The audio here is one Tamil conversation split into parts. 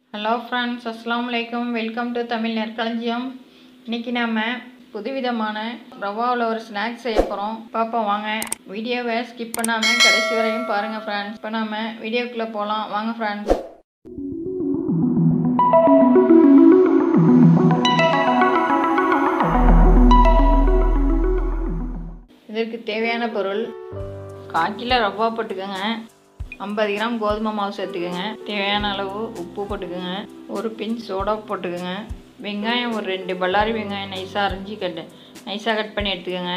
ஹலோ ஃப்ரெண்ட்ஸ் அஸ்ஸலாமு அலைக்கும் வெல்கம் டு தமிழ் நெற்களஞ்சியம் இன்னைக்கு நாம புதுவிதமான ரவாவில் ஒரு ஸ்நாக்ஸ் செய்ய போகிறோம் பார்ப்போம் வாங்க வீடியோவை ஸ்கிப் பண்ணாமல் கடைசி வரையும் பாருங்கள் ஃப்ரெண்ட்ஸ் இப்போ நாம வீடியோக்குள்ளே போகலாம் வாங்க ஃப்ரெண்ட்ஸ் இதற்கு தேவையான பொருள் கால் கிலோ ரவா போட்டுக்கோங்க ஐம்பது கிராம் கோதுமை மாவு சேர்த்துக்கோங்க தேவையான அளவு உப்பு போட்டுக்கோங்க ஒரு பின் சோடா போட்டுக்கோங்க வெங்காயம் ஒரு ரெண்டு பல்லாரி வெங்காயம் நைஸாக அரைஞ்சி கட்டு நைஸாக கட் பண்ணி எடுத்துக்கோங்க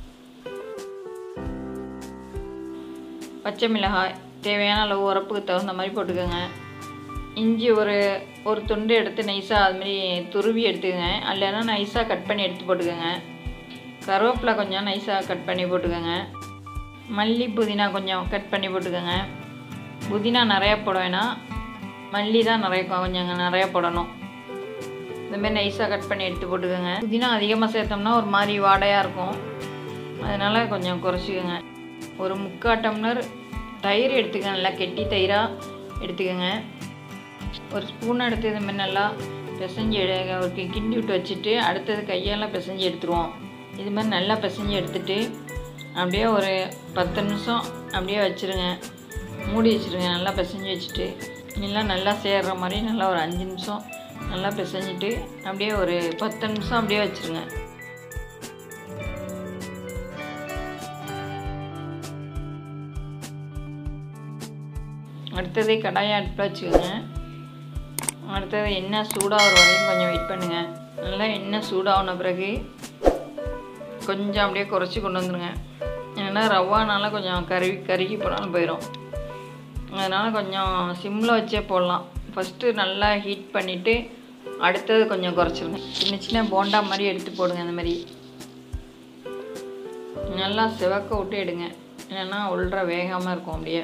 பச்சை மிளகாய் தேவையான அளவு உரப்புக்கு தகுந்த மாதிரி போட்டுக்கோங்க இஞ்சி ஒரு ஒரு துண்டு எடுத்து நைஸாக அதுமாரி துருவி எடுத்துக்கோங்க இல்லைன்னா நைஸாக கட் பண்ணி எடுத்து போட்டுக்கோங்க கருவேப்பிலை கொஞ்சம் நைஸாக கட் பண்ணி போட்டுக்கோங்க மல்லி புதினா கொஞ்சம் கட் பண்ணி போட்டுக்கோங்க புதினா நிறையா போட வேணாம் மல்லி தான் நிறைய கொஞ்சம் நிறையா போடணும் இந்தமாரி நைஸாக கட் பண்ணி எடுத்து போட்டுக்கோங்க புதினா அதிகமாக சேர்த்தோம்னா ஒரு மாதிரி வாடையாக இருக்கும் அதனால் கொஞ்சம் குறைச்சிக்கோங்க ஒரு முக்கால் டம்ளர் தயிர் எடுத்துக்கோங்க நல்லா கெட்டி தயிராக எடுத்துக்கோங்க ஒரு ஸ்பூன் எடுத்து இது மாதிரி நல்லா பிசைஞ்சு எடு ஒரு கி- கிண்டி விட்டு வச்சுட்டு அடுத்தது கையால் பிசைஞ்சு எடுத்துருவோம் இது மாதிரி நல்லா பிசைஞ்சு எடுத்துட்டு அப்படியே ஒரு பத்து நிமிஷம் அப்படியே வச்சுருங்க மூடி வச்சுருங்க நல்லா பிசைஞ்சு வச்சுட்டு எல்லாம் நல்லா சேர்ற மாதிரி நல்லா ஒரு அஞ்சு நிமிஷம் நல்லா பிசைஞ்சிட்டு அப்படியே ஒரு பத்து நிமிஷம் அப்படியே வச்சுருங்க அடுத்தது கடாயை அடுப்பில் வச்சுக்கோங்க அடுத்தது எண்ணெய் சூடாகிற வரையும் கொஞ்சம் வெயிட் பண்ணுங்கள் நல்லா எண்ணெய் சூடாகின பிறகு கொஞ்சம் அப்படியே குறைச்சி கொண்டு வந்துடுங்க ஏன்னா ரவானால கொஞ்சம் கருவி கருகி போனாலும் போயிடும் அதனால் கொஞ்சம் சிம்மில் வச்சே போடலாம் ஃபஸ்ட்டு நல்லா ஹீட் பண்ணிவிட்டு அடுத்தது கொஞ்சம் குறைச்சிருங்க சின்ன சின்ன போண்டா மாதிரி எடுத்து போடுங்க அந்த மாதிரி நல்லா சிவக்க விட்டு எடுங்க இல்லைன்னா உள்ற வேகாமல் இருக்கும் அப்படியே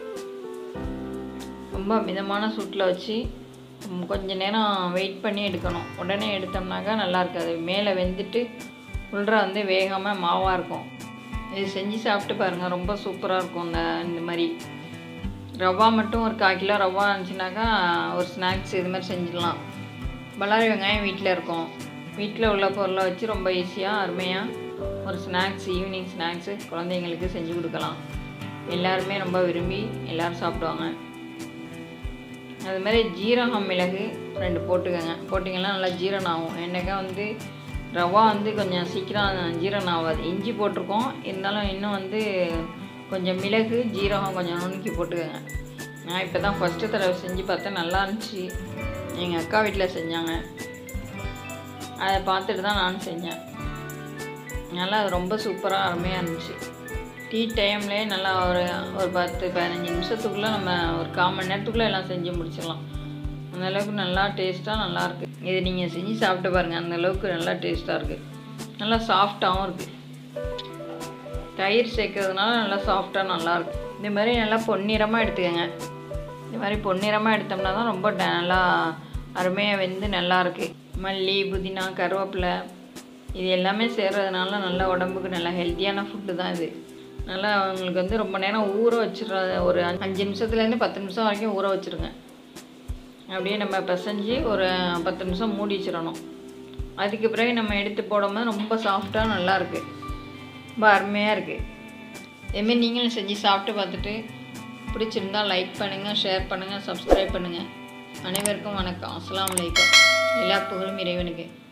ரொம்ப மிதமான சூட்டில் வச்சு ம், கொஞ்ச நேரம் வெயிட் பண்ணி எடுக்கணும் உடனே எடுத்தோம்னாக்கா நல்லா இருக்காது மேலே வெந்துட்டு உள்ற வந்து வேகாமல் மாவாக இருக்கும் இது செஞ்சு சாப்பிட்டு பாருங்கள் ரொம்ப சூப்பராக இருக்கும் இந்த இந்த மாதிரி ரவா மட்டும் ஒரு கால் கிலோ ரவா இருந்துச்சுனாக்கா ஒரு ஸ்நாக்ஸ் இது மாதிரி செஞ்சிடலாம் பல்லாரி வெங்காயம் வீட்டில் இருக்கும் வீட்டில் உள்ள பொருளை வச்சு ரொம்ப ஈஸியாக அருமையாக ஒரு ஸ்நாக்ஸ் ஈவினிங் ஸ்நாக்ஸு குழந்தைங்களுக்கு செஞ்சு கொடுக்கலாம் எல்லாருமே ரொம்ப விரும்பி எல்லோரும் சாப்பிடுவாங்க அது மாதிரி ஜீரகம் மிளகு ரெண்டு போட்டுக்கோங்க போட்டிங்கன்னா நல்லா ஜீரணம் ஆகும் என்னக்கா வந்து ரவா வந்து கொஞ்சம் சீக்கிரம் ஜீரணம் ஆகாது இஞ்சி போட்டிருக்கோம் இருந்தாலும் இன்னும் வந்து கொஞ்சம் மிளகு ஜீரகம் கொஞ்சம் நுணுக்கி போட்டுக்கோங்க நான் இப்போ தான் ஃபஸ்ட்டு தடவை செஞ்சு பார்த்தேன் நல்லா இருந்துச்சு எங்கள் அக்கா வீட்டில் செஞ்சாங்க அதை பார்த்துட்டு தான் நானும் செஞ்சேன் நல்லா அது ரொம்ப சூப்பராக அருமையாக இருந்துச்சு டீ டைம்லேயே நல்லா ஒரு ஒரு பத்து பதினஞ்சு நிமிஷத்துக்குள்ளே நம்ம ஒரு கால் மணி நேரத்துக்குள்ளே எல்லாம் செஞ்சு முடிச்சிடலாம் அந்த அளவுக்கு நல்லா டேஸ்ட்டாக நல்லா இருக்கு இது நீங்கள் செஞ்சு சாப்பிட்டு பாருங்கள் அந்த அளவுக்கு நல்லா டேஸ்ட்டாக இருக்குது நல்லா சாஃப்டாகவும் இருக்குது தயிர் சேர்க்கறதுனால நல்லா சாஃப்டாக நல்லாயிருக்கும் இந்த மாதிரி நல்லா பொன்னிறமாக எடுத்துக்கோங்க இந்த மாதிரி பொன்னிறமாக எடுத்தோம்னா தான் ரொம்ப ட- நல்லா அருமையாக வெந்து நல்லா இருக்கு மல்லி புதினா கருவேப்பிலை இது எல்லாமே சேர்றதுனால நல்ல உடம்புக்கு நல்ல ஹெல்த்தியான ஃபுட்டு தான் இது நல்லா உங்களுக்கு வந்து ரொம்ப நேரம் ஊற வச்சிடுற ஒரு அஞ்சு நிமிஷத்துலேருந்து பத்து நிமிஷம் வரைக்கும் ஊற வச்சுருங்க அப்படியே நம்ம பிசைஞ்சு ஒரு பத்து நிமிஷம் மூடி வச்சிடணும் அதுக்கு பிறகு நம்ம எடுத்து போடும்போது ரொம்ப சாஃப்டாக நல்லா இருக்கு ரொம்ப அருமையாக இருக்குது இதுமாரி நீங்களும் செஞ்சு சாப்பிட்டு பார்த்துட்டு பிடிச்சிருந்தா லைக் பண்ணுங்கள் ஷேர் பண்ணுங்கள் சப்ஸ்கிரைப் பண்ணுங்கள் அனைவருக்கும் வணக்கம் அஸ்ஸலாமு அலைக்கும் எல்லா புகழும் இறைவனுக்கு